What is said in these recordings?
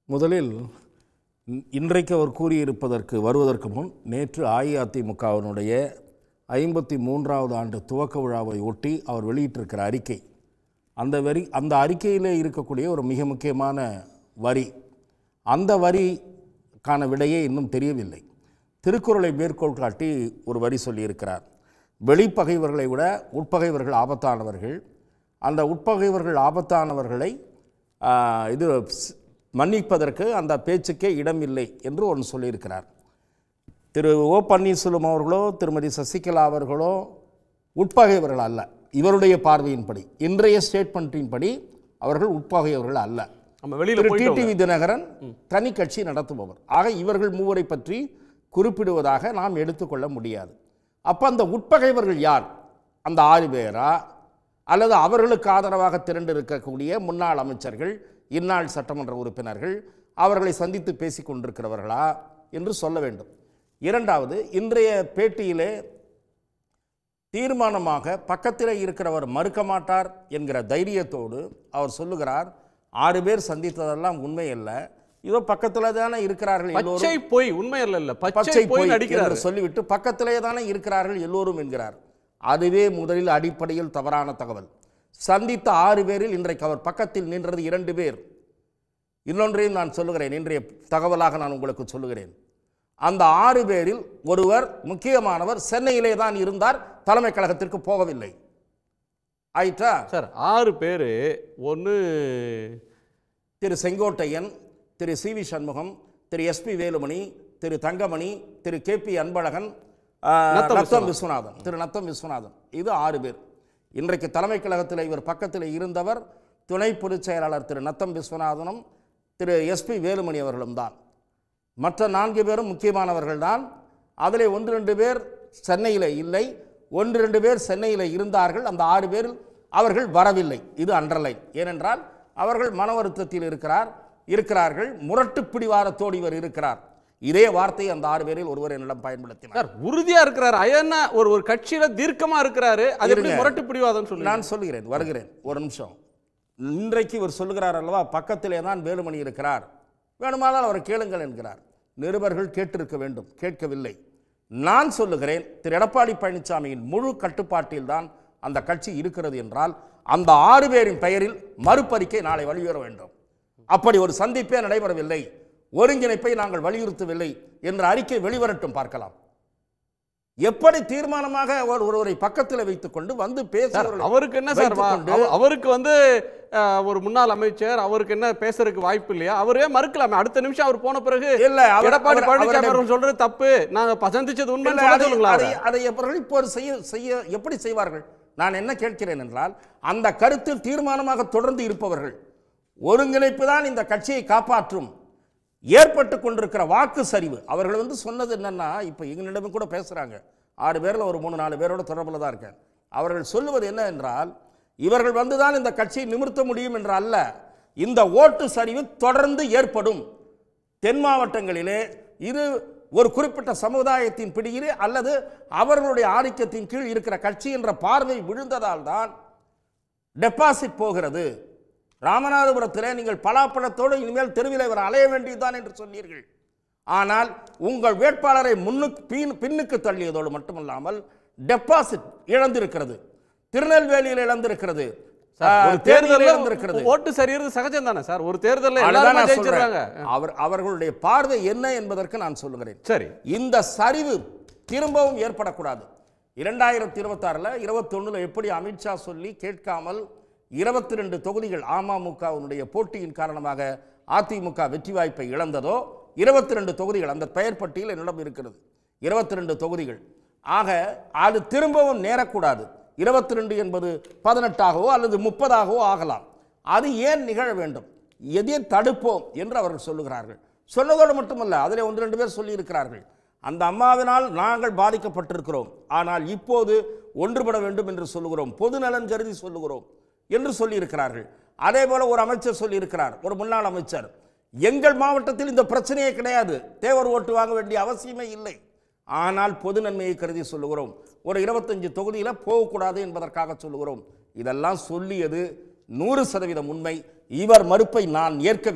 முதலில் இன்- இன்றைக்கு அவர் கூறியிருப்பதற்கு வருவதற்கு முன் நேற்று அஇஅதிமுகவினுடைய ஐம்பத்தி மூன்றாவது ஆண்டு துவக்க விழாவை ஒட்டி அவர் வெளியிட்டிருக்கிற அறிக்கை அந்த வரி அந்த அறிக்கையிலே இருக்கக்கூடிய ஒரு மிக முக்கியமான வரி அந்த வரிக்கான விடையே இன்னும் தெரியவில்லை திருக்குறளை மேற்கோள் காட்டி ஒரு வரி சொல்லியிருக்கிறார் வெளிப்பகைவர்களை விட உட்பகைவர்கள் ஆபத்தானவர்கள் அந்த உட்பகைவர்கள் ஆபத்தானவர்களை ஆ, இது ஸ்- மன்னிப்பதற்கு அந்த பேச்சுக்கே இடமில்லை என்று ஒன்று சொல்லியிருக்கிறார் திரு ஓ பன்னீர்செல்வம் அவர்களோ திருமதி சசிகலா அவர்களோ உட்பகைவர்கள் அல்ல இவருடைய பார்வையின்படி இன்றைய ஸ்டேட்மெண்ட்டின்படி அவர்கள் உட்பகைவர்கள் அல்ல நம்ம வெளியில திரு போயிட்டு டிடிவி தினகரன் தனி கட்சி நடத்துபவர் ஆக இவர்கள் மூவரை பற்றி குறிப்பிடுவதாக நாம் எடுத்துக்கொள்ள முடியாது அப்போ அந்த உட்பகைவர்கள் யார் அந்த ஆறு பேரா அல்லது அவர்களுக்கு ஆதரவாக திரண்டு இருக்கக்கூடிய முன்னாள் அமைச்சர்கள் இந்நாள் சட்டமன்ற உறுப்பினர்கள் அவர்களை சந்தித்து பேசிக் கொண்டிருக்கிறவர்களா என்று சொல்ல வேண்டும் இரண்டாவது இன்றைய பேட்டியிலே தீர்மானமாக பக்கத்தில் இருக்கிறவர் மறுக்க மாட்டார் என்கிற தைரியத்தோடு அவர் சொல்லுகிறார் ஆறு பேர் சந்தித்ததெல்லாம் உண்மை அல்ல இதோ பக்கத்தில் தானே இருக்கிறார்கள் எல்லோரும் பச்சை பொய் உண்மை அல்ல இல்ல பச்சை பச்சை பொய் போய் நடிக்கிறார் என்று சொல்லிவிட்டு பக்கத்திலே தானே இருக்கிறார்கள் எல்லோரும் என்கிறார் அதுவே முதலில் அடிப்படையில் தவறான தகவல் சந்தித்த ஆறு பேரில் இன்றைக்கு அவர் பக்கத்தில் நின்றது இரண்டு பேர் இன்னொன்றையும் நான் சொல்லுகிறேன் இன்றைய தகவலாக நான் உங்களுக்கு சொல்லுகிறேன் அந்த ஆறு பேரில் ஒருவர் முக்கியமானவர் சென்னையிலே தான் இருந்தார் தலைமை கழகத்திற்கு போகவில்லை ஆயிற்றா சார் ஆறு பேரு ஒன்னு திரு செங்கோட்டையன் திரு சி வி சண்முகம் திரு எஸ்பி வேலுமணி திரு தங்கமணி திரு கே பி அன்பழகன் ஆ, நத்தம் நத்தம் விஸ்வநாதன் திரு நத்தம் விஸ்வநாதன் இது ஆறு பேர் இன்றைக்கு தலைமை கழகத்தில் இவர் பக்கத்தில் இருந்தவர் துணை பொதுச் செயலாளர் திரு நத்தம் விஸ்வநாதனும் திரு எஸ்பி வேலுமணி அவர்களும் தான் மற்ற நான்கு பேரும் முக்கியமானவர்கள் தான் அதில் ஒன்று ரெண்டு பேர் சென்னையில் இல்லை ஒன்று ரெண்டு பேர் சென்னையில் இருந்தார்கள் அந்த ஆறு பேரில் அவர்கள் வரவில்லை இது அண்டர்லைன் ஏனென்றால் அவர்கள் மன வருத்தத்தில் இருக்கிறார் இருக்கிறார்கள் முரட்டு பிடிவாரத்தோடு இவர் இருக்கிறார் இதே வார்த்தையை அந்த ஆறு பேரில் ஒருவர் என்னிடம் பயன்படுத்தினார் சார் உறுதியா இருக்கிறாரு அயன்னா ஒரு ஒரு கட்சியில தீர்க்கமா இருக்கிறாரு அது எப்படி இருங்க. முரட்டு பிடிவாதம் சொல்லி நான் சொல்லுகிறேன் வருகிறேன் ஒரு நிமிஷம் இன்றைக்கு இவர் சொல்லுகிறார் அல்லவா பக்கத்திலே தான் வேலுமணி இருக்கிறார் வேணுமானால் அவரை கேளுங்கள் என்கிறார் நிருபர்கள் கேட்டிருக்க வேண்டும் கேட்கவில்லை நான் சொல்லுகிறேன் திரு எடப்பாடி பழனிசாமியின் முழு கட்டுப்பாட்டில் தான் அந்த கட்சி இருக்கிறது என்றால் அந்த ஆறு பேரின் பெயரில் மறுபறிக்கை நாளை வெளியேற வேண்டும் அப்படி ஒரு சந்திப்பே நடைபெறவில்லை ஒருங்கிணைப்பை நாங்கள் வலியுறுத்தவில்லை என்ற அறிக்கை வெளிவரட்டும் பார்க்கலாம் எப்படி தீர்மானமாக ஒரு- ஒருவரை பக்கத்தில் வைத்துக்கொண்டு வந்து சார் பேசுகிறவர்கள் அவருக்கு என்ன சார் வா- வைத்துக்கொண்டு- அவ- அவருக்கு வந்து அஹ், ஒரு முன்னாள் அமைச்சர் அவருக்கு என்ன பேசுறதுக்கு வாய்ப்பு இல்லையா அவரே மறுக்கலாமே அடுத்த நிமிஷம் அவர் போன பிறகு இல்ல அவர்- எடப்பாடி அவர்- பழனிசாமி அவரிடம் அவர்கள் சொல்றது தப்பு நாங்க ப- சந்திச்சது உண்மை இல்ல, சொல்ல அதை- சொல்லுங்களா அதை அதை அவர்கள் இப்போது செய்ய செய்ய எப்படி செய்வார்கள் நான் என்ன கேட்கிறேன் என்றால் அந்த கருத்தில் தீர்மானமாக தொடர்ந்து இருப்பவர்கள் ஒருங்கிணைப்பு தான் இந்த கட்சியை காப்பாற்றும் ஏற்பட்டு கொண்டிருக்கிற வாக்கு சரிவு அவர்கள் வந்து சொன்னது என்னன்னா இப்போ எங்களிடமும் கூட பேசுறாங்க ஆறு பேர்ல ஒரு மூணு நாலு பேரோட தொடர்பில் தான் இருக்கேன் அவர்கள் சொல்லுவது என்ன என்றால் இவர்கள் வந்துதான் இந்த கட்சியை நிமிர்த்த முடியும் என்று அல்ல இந்த ஓட்டு சரிவு தொடர்ந்து ஏற்படும் தென் மாவட்டங்களிலே இது ஒரு குறிப்பிட்ட சமுதாயத்தின் பிடியிலே அல்லது அவர்களுடைய ஆதிக்கத்தின் கீழ் இருக்கிற கட்சி என்ற பார்வை விழுந்ததால் தான் டெபாசிட் போகிறது ராமநாதபுரத்திலே நீங்கள் பலாப்பழத்தோடு இனிமேல் தெருவில் இவர் அலைய வேண்டியதுதான் என்று சொன்னீர்கள் ஆனால் உங்கள் வேட்பாளரை முன்னுக்கு பின் பின்னுக்கு தள்ளியதோடு மட்டுமல்லாமல் டெபாசிட் இழந்திருக்கிறது திருநெல்வேலியில் இழந்திருக்கிறது சார், ஆ, ஒரு தேனியில் தேர்தல்ல இழந்திருக்கிறது ஓட்டு சரியறது சகஜம் தானே சார் ஒரு தேர்தல்ல அதுதான் எல்லாரும் நான் ஜெயிச்சிருக்காங்க சொல்றேன். அவர் அவர்களுடைய பார்வை என்ன என்பதற்கு நான் சொல்லுகிறேன் சரி இந்த சரிவு திரும்பவும் ஏற்படக்கூடாது இரண்டாயிரத்தி இருபத்தாறில் இருபத்தொன்னுல எப்படி அமித்ஷா சொல்லி கேட்காமல் இருபத்தி ரெண்டு தொகுதிகள் அமமுகவினுடைய போட்டியின் காரணமாக அதிமுக வெற்றி வாய்ப்பை இழந்ததோ இருபத்தி ரெண்டு தொகுதிகள் அந்த பெயர் பட்டியல் என்னிடம் இருக்கிறது இருபத்தி ரெண்டு தொகுதிகள் ஆக அது திரும்பவும் நேரக்கூடாது இருபத்தி ரெண்டு என்பது பதினெட்டாகவோ அல்லது முப்பதாகவோ ஆகலாம் அது ஏன் நிகழ வேண்டும் எதை தடுப்போம் என்று அவர்கள் சொல்லுகிறார்கள் சொன்னதோடு மட்டுமல்ல அதிலே ஒன்று ரெண்டு பேர் சொல்லியிருக்கிறார்கள் அந்த அம்மாவினால் நாங்கள் பாதிக்கப்பட்டிருக்கிறோம் ஆனால் இப்போது ஒன்றுபட வேண்டும் என்று சொல்லுகிறோம் பொது நலன் கருதி சொல்லுகிறோம் என்று சொல்லியிருக்கிறார்கள் அதே போல ஒரு அமைச்சர் சொல்லியிருக்கிறார் ஒரு முன்னாள் அமைச்சர் எங்கள் மாவட்டத்தில் இந்த பிரச்சனையே கிடையாது தேவர் ஓட்டு வாங்க வேண்டிய அவசியமே இல்லை ஆனால் பொது நன்மையை கருதி சொல்லுகிறோம் ஒரு இருபத்தஞ்சு தொகுதியில் போகக்கூடாது என்பதற்காக சொல்லுகிறோம் இதெல்லாம் சொல்லியது நூறு சதவீதம் உண்மை இவர் மறுப்பை நான் ஏற்கவில்லை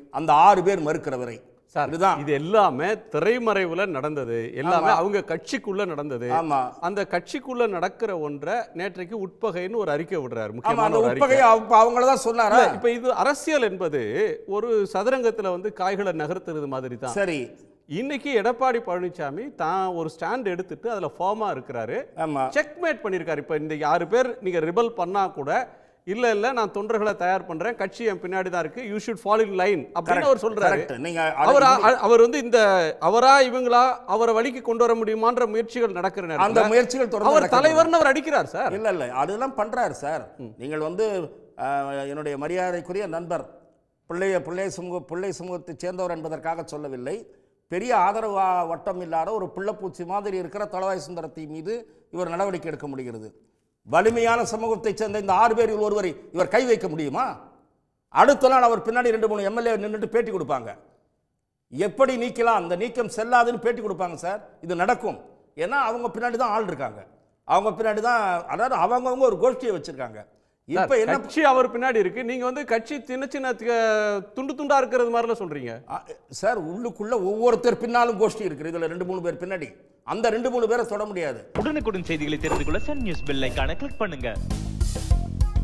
அந்த ஆறு பேர் மறுக்கிற வரை சார் இதுதான் இது எல்லாமே திரைமறைவுல நடந்தது எல்லாமே ஆமா. அவங்க கட்சிக்குள்ள நடந்தது ஆமா அந்த கட்சிக்குள்ள நடக்கிற ஒன்றை நேற்றைக்கு உட்பகைன்னு ஒரு அறிக்கை விடுறாரு ஆமா முக்கியமான அந்த ஒரு அறிக்கை உட்பகையை அப்ப அவங்கள தான் சொன்னாரா இல்ல, இப்ப இது அரசியல் என்பது ஒரு சதுரங்கத்துல வந்து காய்களை நகர்த்துறது மாதிரி தான் சரி இன்னைக்கு எடப்பாடி பழனிசாமி தான் ஒரு ஸ்டாண்ட் எடுத்துட்டு அதுல ஃபார்மா இருக்கிறாரு ஆமா செக்மேட் பண்ணியிருக்காரு இப்ப இந்த ஆறு பேர் நீங்க ரிபல் பண்ணா கூட இல்ல இல்ல நான் தொண்டர்களை தயார் பண்றேன் கட்சி என் பின்னாடி தான் இருக்கு you should follow in line அப்படின்னு அவர் சொல்றாரு கரெக்ட் நீங்க அதை அவர் இந்தி- அவர் வந்து இந்த அவரா இவங்களா அவரை வழிக்கு கொண்டு வர முடியுமான்ற முயற்சிகள் நடக்கிற அந்த நேரத்துல முயற்சிகள் தொடர்ந்து அவர் நடக்கட்டும். தலைவர்னு அவர் அடிக்கிறார் சார் இல்ல இல்ல அதெல்லாம் பண்றாரு சார் நீங்கள் வந்து அஹ், என்னுடைய மரியாதைக்குரிய நண்பர் பிள்ளைய பிள்ளை சமூக பிள்ளை சமூகத்தைச் சேர்ந்தவர் என்பதற்காக சொல்லவில்லை பெரிய ஆதரவு வா- வட்டம் இல்லாத ஒரு பிள்ளைப்பூச்சி மாதிரி இருக்கிற தளவாய் சுந்தரத்தை மீது இவர் நடவடிக்கை எடுக்க முடிகிறது வலிமையான சமூகத்தைச் சேர்ந்த இந்த ஆறு பேரில் ஒருவரை இவர் கை வைக்க முடியுமா அடுத்த நாள் அவர் பின்னாடி ரெண்டு மூணு எம்எல்ஏ நின்றுட்டு பேட்டி கொடுப்பாங்க எப்படி நீக்கலாம் அந்த நீக்கம் செல்லாதுன்னு பேட்டி கொடுப்பாங்க சார் இது நடக்கும் ஏன்னா அவங்க பின்னாடி தான் ஆள் இருக்காங்க அவங்க பின்னாடி தான் அதாவது அவங்கவங்க ஒரு கோஷ்டியை வச்சிருக்காங்க சார், இப்போ என்ன கட்சி அவர் பின்னாடி இருக்கு நீங்க வந்து கட்சி சின்ன சின்ன த- துண்டு துண்டா இருக்கிறது மாதிரிலாம் சொல்றீங்க அ, சார் உள்ளுக்குள்ள ஒவ்வொருத்தர் பின்னாலும் கோஷ்டி இருக்குது இதுல ரெண்டு மூணு பேர் பின்னாடி அந்த ரெண்டு மூணு பேரை தொட முடியாது உடனுக்குடன் செய்திகளை தெரிந்து கொள்ள சன் நியூஸ் பெல் ஐகானை கிளிக் பண்ணுங்க